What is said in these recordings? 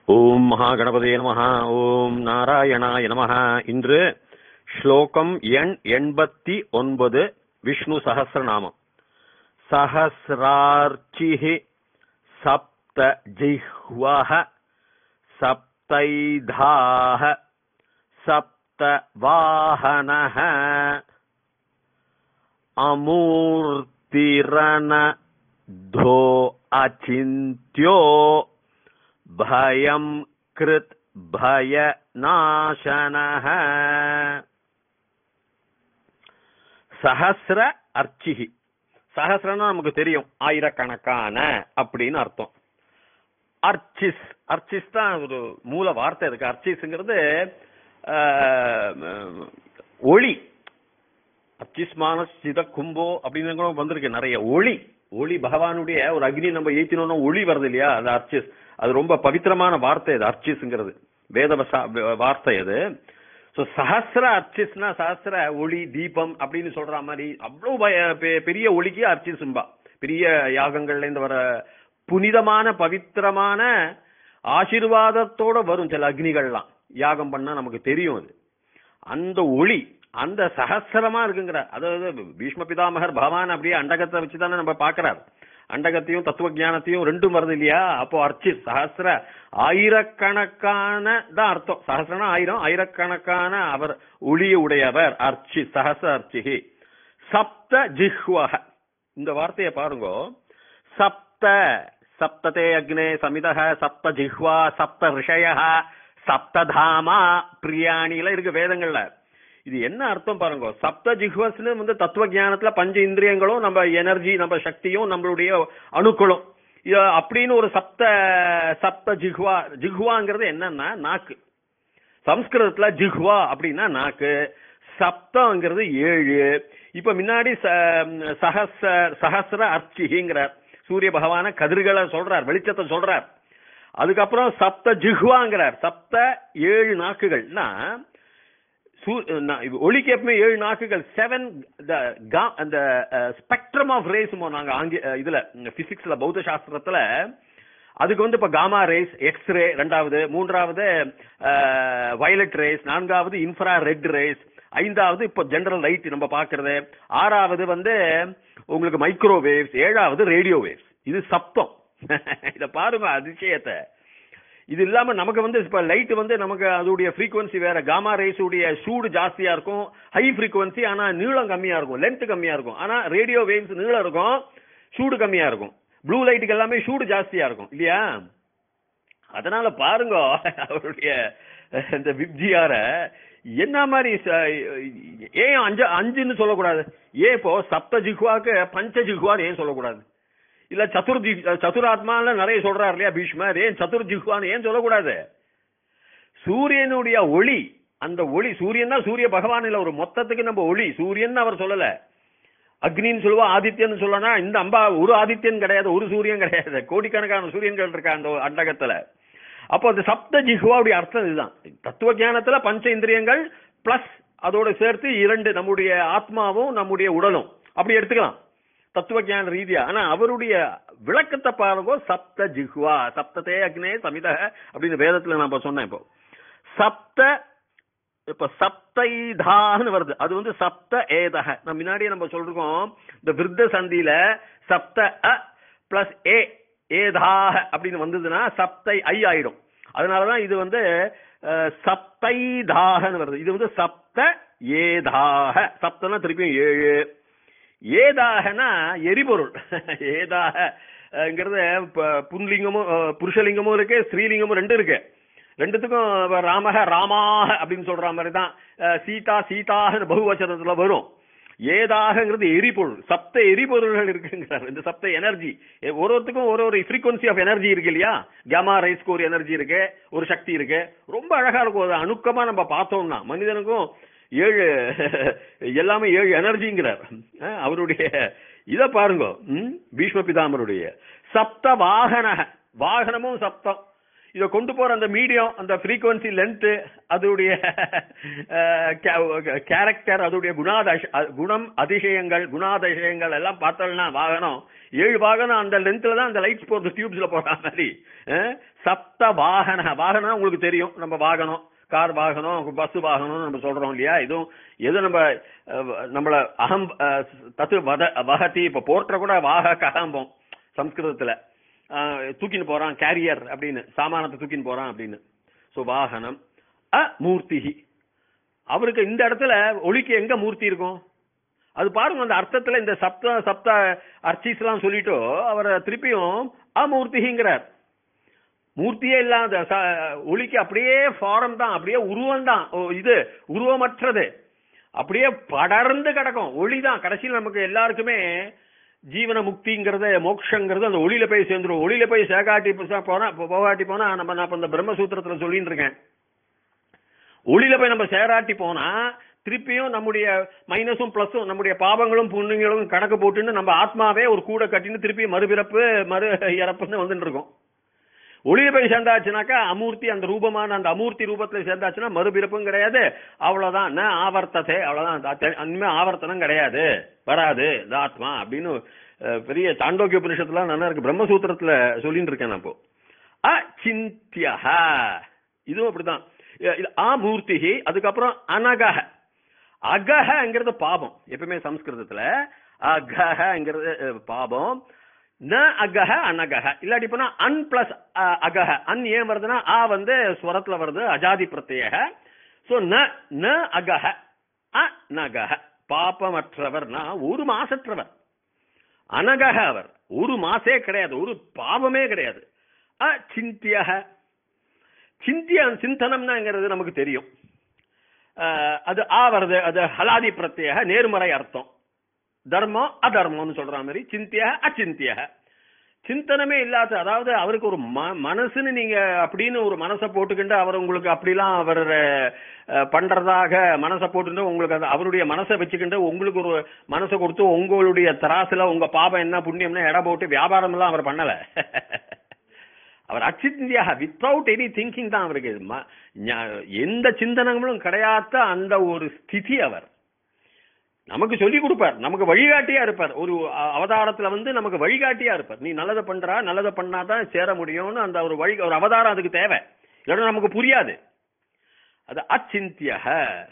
ஓம் மகாகணபதே நமஹ ஓம் நாராயணாய நமஹ இன்று ஸ்லோகம் எண் எண்பத்தி ஒன்பது விஷ்ணு சஹசிரநாமம் சஹசிரார்ச்சிஹி சப்த ஜிஹ்வஹ சப்தைதாஹ சப்த வாஹனஹ அமூர்த்திரண தோ அச்சிந்தியோ பயம் கிருத் பய நாசனஹ சஹசிர அர்ச்சிகி சஹசிரம்னா நமக்கு தெரியும் ஆயிரக்கணக்கான அப்படின்னு அர்த்தம் அர்ச்சிஸ் அர்ச்சிஸ் தான் ஒரு மூல வார்த்தை இருக்கு அர்ச்சிஸ்ங்கிறது ஆஹ், ஒளி அச்சிஸ்மான சித கும்போ அப்படின்னு கூட வந்திருக்கு நிறைய ஒளி ஒளி பகவானுடைய ஒரு அக்னி நம்ம ஏத்தினோம்னா ஒளி வருது இல்லையா அந்த அர்ச்சிஸ் அது ரொம்ப பவித்திரமான வார்த்தை அது அர்ச்சிஸ்ங்கிறது வேத வசா- வார்த்தை அது சோ சஹசிர அர்ச்சிஸ்னா சஹசிர ஒளி தீபம் அப்படின்னு சொல்ற மாதிரி அவ்வளவு பய- பெ- பெரிய ஒளிக்கு அர்ச்சிசும்பா பெரிய யாகங்கள்ல இருந்து வர புனிதமான பவித்திரமான ஆசீர்வாதத்தோட வரும் சில அக்னிகள்லாம் யாகம் பண்ணா நமக்கு தெரியும் அது அந்த ஒளி அந்த சஹசிரமா இருக்குங்கிற அதாவது பீஷ்ம பிதாமகர் பகவான் அப்படியே அண்டகத்தை வச்சுதானே நம்ம பாக்குறாரு அண்டகத்தையும் தத்துவ ஞானத்தையும் ரெண்டும் வருது இல்லையா அப்போ அர்ச்சி சஹசிர ஆயிரக்கணக்கான தான் அர்த்தம் சஹசிரனா ஆயிரம் ஆயிரக்கணக்கான அவர் ஒளிய உடையவர் அர்ச்சி சஹச அர்ச்சிகி சப்த ஜிஹ்வக இந்த வார்த்தையை பாருங்க சப்த சப்ததே அக்னே சமிதக சப்த ஜிஹ்வா சப்த ரிஷய சப்ததாமா பிரியாணில இருக்கு வேதங்கள்ல இது என்ன அர்த்தம் பாருங்க சப்த ஜிஹ்வஸ்னு வந்து தத்துவ ஞானத்துல பஞ்ச இந்திரியங்களும் நம்ம எனர்ஜி நம்ம சக்தியும் நம்மளுடைய அணுக்களும் இது அப்படின்னு ஒரு சப்த சப்த ஜிஹ்வா ஜிஹ்வாங்கிறது என்னன்னா நாக்கு சம்ஸ்கிருதத்துல ஜிஹ்வா அப்படின்னா நாக்கு சப்தங்கிறது ஏழு இப்ப முன்னாடி ச- சஹஸ்ர சஹஸ்ர அர்ச்சிங்கிறார் சூரிய பகவான கதிர்களை சொல்றார் வெளிச்சத்தை சொல்றார் அதுக்கப்புறம் சப்த ஜிஹ்வாங்கிறார் சப்த ஏழு நாக்குகள்னா சூ- நா- இது ஒளிக்கு எப்பவுமே ஏழு நாக்குகள் செவன் அந்த ஸ்பெக்ட்ரம் ஆஃப் ரேஸ் நாங்க ஆங்கி அஹ், இதுல பிசிக்ஸ்ல பௌத்த சாஸ்திரத்துல அதுக்கு வந்து இப்ப காமா ரேஸ் எக்ஸ்ரே ரெண்டாவது மூன்றாவது வயலட் ரேஸ் நான்காவது இன்ஃப்ரா ரெட் ரேஸ் ஐந்தாவது இப்போ ஜெனரல் லைட் நம்ம பாக்குறது ஆறாவது வந்து உங்களுக்கு மைக்ரோவேவ்ஸ் ஏழாவது ரேடியோ வேவ்ஸ் இது சப்தம் இத பாருங்க அதிசயத்தை இது இல்லாம நமக்கு வந்து இப்ப லைட் வந்து நமக்கு அதோடைய frequency வேற காமா ரேஸ் உடைய சூடு ஜாஸ்தியா இருக்கும் ஹை frequency ஆனா நீளம் கம்மியா இருக்கும் லென்த் கம்மியா இருக்கும் ஆனா ரேடியோ வேவ்ஸ் நீளம் இருக்கும் சூடு கம்மியா இருக்கும் ப்ளூ லைட்டுக்கு எல்லாமே சூடு ஜாஸ்தியா இருக்கும் இல்லையா அதனால பாருங்க அவருடைய இந்த விப்ஜியார என்ன மாதிரி ச- ஏன் அஞ்சு அஞ்சுன்னு சொல்லக்கூடாது ஏன் இப்போ சப்த ஜிஹ்வாக்கு பஞ்ச ஜிஹ்வான்னு ஏன் சொல்லக்கூடாது இல்ல சதுர் ஜி சதுராத்மால நிறைய சொல்றாரு இல்லையா பீஷ்மர் ஏன் சதுர் ஜிஹ்வான்னு ஏன் சொல்லக்கூடாது சூரியனுடைய ஒளி அந்த ஒளி சூரியன் தான் சூரிய பகவான் இல்ல ஒரு மொத்தத்துக்கு நம்ம ஒளி சூரியன் அவர் சொல்லல அக்னின்னு சொல்லுவா ஆதித்யன் சொல்லனா இந்த அம்பா ஒரு ஆதித்யன் கிடையாது ஒரு சூரியன் கிடையாது கோடிக்கணக்கான சூரியன்கள் இருக்கா அந்த அண்டகத்துல அப்போ அந்த சப்த ஜிஹ்வாவுடைய அர்த்தம் இதுதான் தத்துவ ஞானத்துல பஞ்ச இந்திரியங்கள் பிளஸ் அதோட சேர்த்து இரண்டு நம்முடைய ஆத்மாவும் நம்முடைய உடலும் அப்படி எடுத்துக்கலாம் தத்துவ ஞான ரீதியா ஆனா அவருடைய விளக்கத்தை பாருங்க சப்த ஜிஹ்வா சப்ததே அக்னே சமிதக அப்படின்னு வேதத்துல நான் இப்ப சொன்னேன் இப்போ சப்த இப்ப சப்தைதான்னு வருது அது வந்து சப்த ஏதக நம்ம முன்னாடியே நம்ம சொல்றோம் இந்த விருத்த சந்தியில சப்த அ பிளஸ் ஏ ஏதாக அப்படின்னு வந்ததுன்னா சப்தை ஐ ஆயிடும் அதனாலதான் இது வந்து அஹ், சப்தைதாகன்னு வருது இது வந்து சப்த ஏதாக சப்தனா திருப்பியும் ஏழு ஏதாகனா எரிபொருள் ஏதாக ங்கிறது ப- புன்லிங்கமும் அஹ், புருஷலிங்கமும் இருக்கு ஸ்ரீலிங்கமும் ரெண்டு இருக்கு ரெண்டுத்துக்கும் இப்ப ராமக ராமாக அப்படின்னு சொல்ற மாதிரி தான் அஹ், சீதா சீதான்னு பகுவச்சனத்துல வரும் ஏதாகங்கிறது எரிபொருள் சப்த எரிபொருள்கள் இருக்குங்கிறார் இந்த சப்த எனர்ஜி ஒரு ஒருத்துக்கும் ஒரு ஒரு ஃப்ரீக்வன்சி ஆஃப் எனர்ஜி இருக்கு இல்லையா கேமா ரைஸ்க்கு ஒரு எனர்ஜி இருக்கு ஒரு சக்தி இருக்கு ரொம்ப அழகா இருக்கும் அது அணுக்கமா நம்ம பார்த்தோம்னா மனிதனுக்கும் ஏழு எல்லாமே ஏழு எனர்ஜிங்கிறார் அஹ், அவருடைய இத பாருங்க ம், பீஷ்ம பிதாமருடைய சப்த வாகன வாகனமும் சப்தம் இத கொண்டு போற அந்த மீடியம் அந்த frequency லென்த் அதோடைய கேரக்டர் அதோடைய குணாதஷ அ- குணம் அதிசயங்கள் குணாதிசயங்கள் எல்லாம் பார்த்தோம்னா வாகனம் ஏழு வாகனம் அந்த லென்த்ல தான் அந்த லைட்ஸ் போறது டியூப்ஸ்ல போடுற மாதிரி அஹ், சப்த வாகன வாகனம் உங்களுக்கு தெரியும் நம்ம வாகனம் கார் வாகனம் பஸ் வாகனம் நம்ம சொல்றோம் இல்லையா இதுவும் எது நம்ம அஹ், நம்மள அகம் அஹ், தத்து வத வகதி இப்ப போற்ற கூட வாக ககம்போம் சம்ஸ்கிருதத்துல ஆஹ், தூக்கின்னு போறான் கேரியர் அப்படின்னு சாமானத்தை தூக்கின்னு போறான் அப்படின்னு சோ வாகனம் அ மூர்த்திஹி அவருக்கு இந்த இடத்துல ஒளிக்கு எங்க மூர்த்தி இருக்கும் அது பாருங்க அந்த அர்த்தத்துல இந்த சப்த சப்த அர்ச்சிஸ் எல்லாம் சொல்லிட்டு அவரை திருப்பியும் அமூர்த்திங்கிறார் மூர்த்தியே இல்லாத ச- ஒளிக்கு அப்படியே ஃபாரம் தான் அப்படியே உருவம் தான் ஓ, இது உருவமற்றது அப்படியே படர்ந்து கிடக்கும் ஒளி தான் கடைசியில் நமக்கு எல்லாருக்குமே ஜீவன முக்திங்கிறது மோட்சங்கிறது அந்த ஒளியில போய் சேர்ந்துரும் ஒளியில போய் சேகாட்டி போ- போனா போகாட்டி போனா நம்ம நான் இப்ப இந்த பிரம்மசூத்திரத்துல சொல்லிட்டு இருக்கேன் ஒளியில போய் நம்ம சேராட்டி போனா திருப்பியும் நம்முடைய மைனஸும் பிளஸும் நம்முடைய பாவங்களும் புண்ணியங்களும் கணக்கு போட்டுன்னு நம்ம ஆத்மாவே ஒரு கூட கட்டின்னு திருப்பி மறுபிறப்பு மறு இறப்புன்னு வந்துட்டு இருக்கோம் ஒளியில போய் சேர்ந்தாச்சுனாக்கா அமூர்த்தி அந்த ரூபமான அந்த அமூர்த்தி ரூபத்துல சேர்ந்தாச்சுன்னா மறுபிறப்பும் கிடையாது அவ்வளவுதான் ந ஆவர்த்தத்தை அவ்வளவுதான் அது- இனிமே ஆவர்த்தனம் கிடையாது வராது இது ஆத்மா அப்படின்னு அஹ், பெரிய சாண்டோக்கிய உபனிஷத்துல நல்லா இருக்கு பிரம்மசூத்திரத்துல சொல்லிட்டு இருக்கேன் நான் இப்போ அச்சிந்தியஹ இதுவும் அப்படிதான் இ- இது ஆமூர்த்திகி அதுக்கப்புறம் அனகஹ அகஹங்கிறது பாபம் எப்பவுமே சம்ஸ்கிருதத்துல அகஹங்கிறது அஹ், பாபம் ந அகஹ அனகஹ இல்லாட்டி போனா அன் பிளஸ் அகஹ அன் ஏன் வருதுன்னா ஆ வந்து ஸ்வரத்துல வருது அஜாதி பிரத்யேக சோ ந ந அகஹ அ நகஹ பாப்பமற்றவர்னா ஒரு மாசற்றவர் அனகஹ அவர் ஒரு மாசே கிடையாது ஒரு பாவமே கிடையாது அ சிந்தியக சிந்திய சிந்தனம்னாங்கிறது நமக்கு தெரியும் அஹ், அது ஆ வருது அது ஹலாதி பிரத்யேக நேர்மறை அர்த்தம் தர்மம் அதர்மம்னு சொல்ற மாதிரி சிந்திய அச்சிந்திய சிந்தனமே இல்லாத அதாவது அவருக்கு ஒரு ம- மனசுன்னு நீங்க அப்படின்னு ஒரு மனசை போட்டுக்கிட்டு அவர் உங்களுக்கு அப்படிலாம் அவர் அஹ், பண்றதாக மனசை போட்டுட்டு உங்களுக்கு அது அவருடைய மனசை வச்சுக்கிட்டு உங்களுக்கு ஒரு மனசை கொடுத்து உங்களுடைய தராசுல உங்க பாபம் என்ன புண்ணியம்னா எடை போட்டு வியாபாரம் எல்லாம் அவர் பண்ணல அவர் அச்சிந்தியாக வித்தவுட் எனி திங்கிங் தான் அவருக்கு ம- ஞா- எந்த சிந்தனங்களும் கிடையாத அந்த ஒரு ஸ்திதி அவர் நமக்கு சொல்லி கொடுப்பார் நமக்கு வழிகாட்டியா இருப்பார் ஒரு அ- அவதாரத்துல வந்து நமக்கு வழிகாட்டியா இருப்பார் நீ நல்லதை பண்றா நல்லதை பண்ணாதான் சேர முடியும்னு அந்த ஒரு வழி ஒரு அவதாரம் அதுக்கு தேவை இல்லைன்னா நமக்கு புரியாது அது அச்சிந்தியக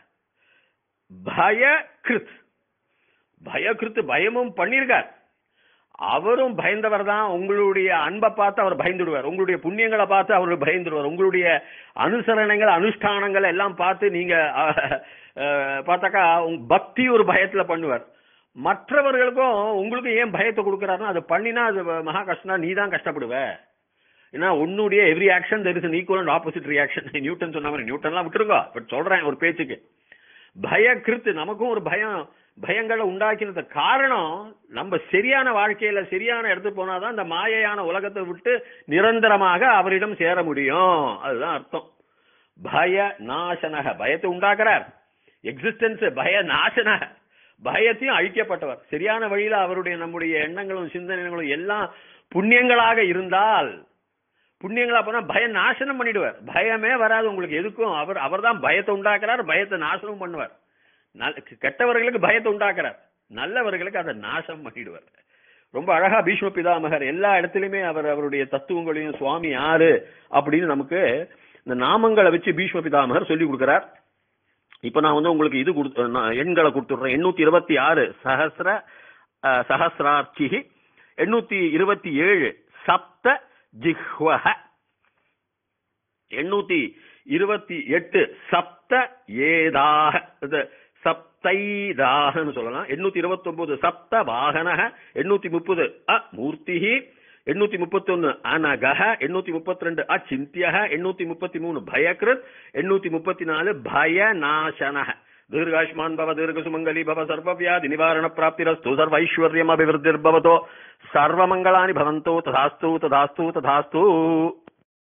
பயகிருத் பயகிருத் பயமும் பண்ணிருக்கார் அவரும் பயந்தவர் தான் உங்களுடைய அன்பை பார்த்து அவர் பயந்துடுவார் உங்களுடைய புண்ணியங்களை பார்த்து அவர் பயந்துடுவார் உங்களுடைய அனுசரணைகள் அனுஷ்டானங்கள் எல்லாம் பார்த்து நீங்க அஹ், அஹ், பார்த்தாக்கா உங்க பக்தி ஒரு பயத்துல பண்ணுவார் மற்றவர்களுக்கும் உங்களுக்கு ஏன் பயத்தை கொடுக்கறாருன்னா அது பண்ணினா அது மகா கஷ்டம் நீ தான் கஷ்டப்படுவ ஏன்னா உன்னுடைய every action there is equal and opposite reaction Newton சொன்ன மாதிரி நியூட்டன்லாம் விட்டுருங்க பட் சொல்றேன் ஒரு பேச்சுக்கு பயக்கிருத்து நமக்கும் ஒரு பயம் பயங்களை உண்டாக்கினது காரணம் நம்ம சரியான வாழ்க்கையில சரியான இடத்துக்கு போனாதான் இந்த மாயையான உலகத்தை விட்டு நிரந்தரமாக அவரிடம் சேர முடியும் அதுதான் அர்த்தம் பய நாசனக பயத்தை உண்டாக்குறார் எக்ஸிஸ்டன்ஸ் பய நாசனக பயத்தையும் அழிக்கப்பட்டவர் சரியான வழியில அவருடைய நம்முடைய எண்ணங்களும் சிந்தனைகளும் எல்லாம் புண்ணியங்களாக இருந்தால் புண்ணியங்களா போனா பய நாசனம் பண்ணிடுவார் பயமே வராது உங்களுக்கு எதுக்கும் அவர் அவர்தான் பயத்தை உண்டாக்குறார் பயத்தை நாசனம் பண்ணுவார் நல்ல- கெட்டவர்களுக்கு பயத்தை உண்டாக்குறார் நல்லவர்களுக்கு அதை நாசம் பண்ணிடுவார் ரொம்ப அழகா பீஷ்ம பிதாமகர் எல்லா இடத்துலயுமே அவர் அவருடைய தத்துவங்களையும் சுவாமி யாரு அப்படின்னு நமக்கு இந்த நாமங்களை வச்சு பீஷ்ம பிதாமகர் சொல்லி கொடுக்கிறார் இப்ப நான் வந்து உங்களுக்கு இது கொடுத்து நான் எண்களை கொடுத்துடுறேன் எண்ணூத்தி இருபத்தி ஆறு சஹசிர அஹ், சஹசிரார்ச்சி எண்ணூத்தி இருபத்தி ஏழு சப்த ஜிஹ்வஹ எண்ணூத்தி இருபத்தி எட்டு சப்த ஏதாக இது சப்தைதாகன்னு சொல்லலாம் எண்ணூத்தி இருபத்தி ஒன்பது சப்த வாகனக எண்ணூத்தி முப்பது அ மூர்த்திஹி எண்ணூத்தி முப்பத்தி ஒன்னு அனகஹ எண்ணூத்தி முப்பத்தி ரெண்டு அச்சிந்தியக எண்ணூத்தி முப்பத்தி மூணு பயகிருத் எண்ணூத்தி முப்பத்தி நாலு பயநாசனக தீர்காயுஷ்மான் பவ தீர்க சுமங்கலி பவ சர்வவியாதி நிவாரண பிராப்திரஸ்து சர்வைஸ்வர்யம் அபிவிருத்திர்பவதோ சர்வமங்களானி பவந்தோ ததாஸ்து ததாஸ்து ததாஸ்து